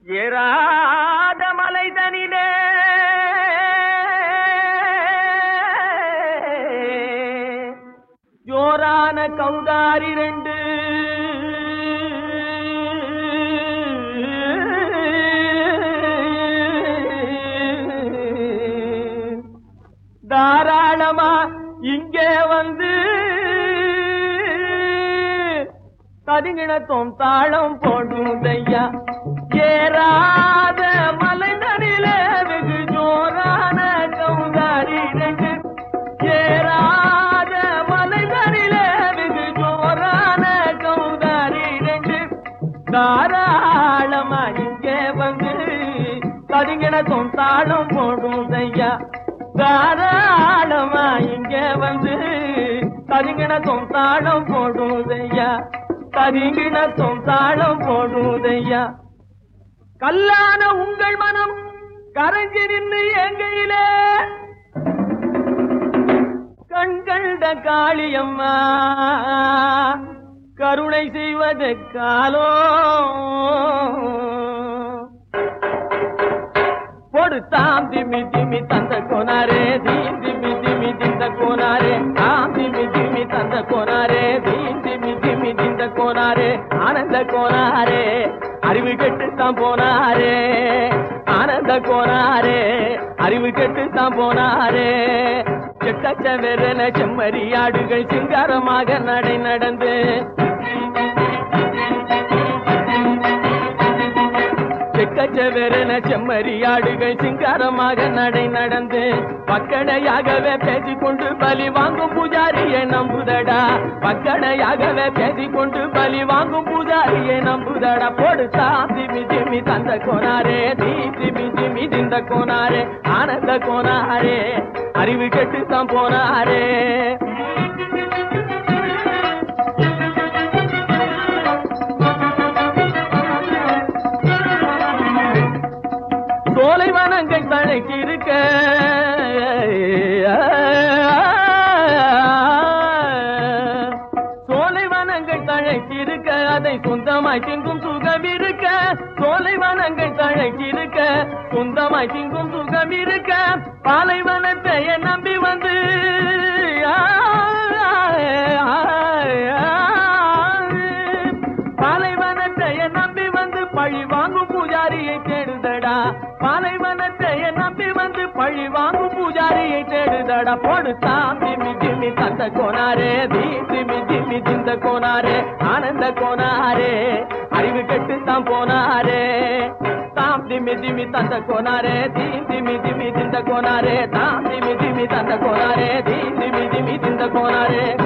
ஏறாத மலைதனிலே ஜோரான கௌதாரி ரெண்டு தாராளமா இங்கே வந்து கதிங்கிணத்தும் தாளம் போடுதையா ஏறாத மலைதனில வெகு ஜோரான கௌதாரி ரெண்டு ஏறாத மலைதனில வெகு ஜோரான கௌதாரி ரெண்டு தாராளமா இங்கே வந்து கதிங்கிணத்தும் தாளம் போடுதையா தாராளமா இங்க வந்து கதிங்கிணத்தும் தாளம் போடுதையா கதிங்கிணத்தும் தாளம் போடுதையா கல்லான உங்கள் மனம் கரைஞ்சி நின்று எங்கையில கண்கண்ட காளியம்மா கருணை செய்வது காலோ கொடுத்தாம் திமி திமி தந்த கோனாரே தீம் திமி திமி திந்த கோனாரே தாம் திமி திமி தந்த கோனாரே தீம் திமி திமி திந்த கோனாரே ஆனந்த கோனாரே அறிவு கெட்டு தான் போனாரே ஆனந்த கோனாரே அறிவு கெட்டு தான் போனாரே செக்கச்ச வெறன செம்மறியாடுகள் சிங்காரமாக நடை நடந்து செக்கச்சவெறன செம்மறியாடுகள் சிங்காரமாக நடை நடந்து பக்கடையாகவே பேசிக்கொண்டு பலி வாங்கும் பூஜாரியை நம்புதடா பக்கடையாகவே பேசிக்கொண்டு பலி வாங்கும் பூஜாரியை நம்புதடா போடுத்தா திமி திமி தந்த கோனாரே தீ திமி திமி திந்த கோனாரே ஆனந்த கோனாரே அறிவு கெட்டு தான் போனாரே சோலை வனங்கள் தழைக்கு இருக்க சோலை வனங்கள் தழைக்கு இருக்க அதை சொந்தமாய் திங்கும் சுகம் இருக்க சோலை வனங்கள் தழைக்கு இருக்க சொந்தமாய் திங்கும் சுகம் இருக்க பாலைவனத்தை நம்பி வந்து பாலைவனத்தை நம்பி வந்து பழி வாங்கும் பூஜாரியை தேடுதடா பாலைவனத்தை நம்பி வந்து பழி வாங்கும் பூஜாரியை தேடுதடா போடு தாம் திமி திமி தந்த கோனாரே தீ திமி திமி திந்த கோனாரே ஆனந்த கோனாரே அறிவு கெட்டு தான் போனாரே தாம் திமி திமி தந்த கோனாரே தீ திமி திமி திந்த கோனாரே தாம் திமி திமி தந்த கோனாரே தீ திமி திமி திந்த கோனாரே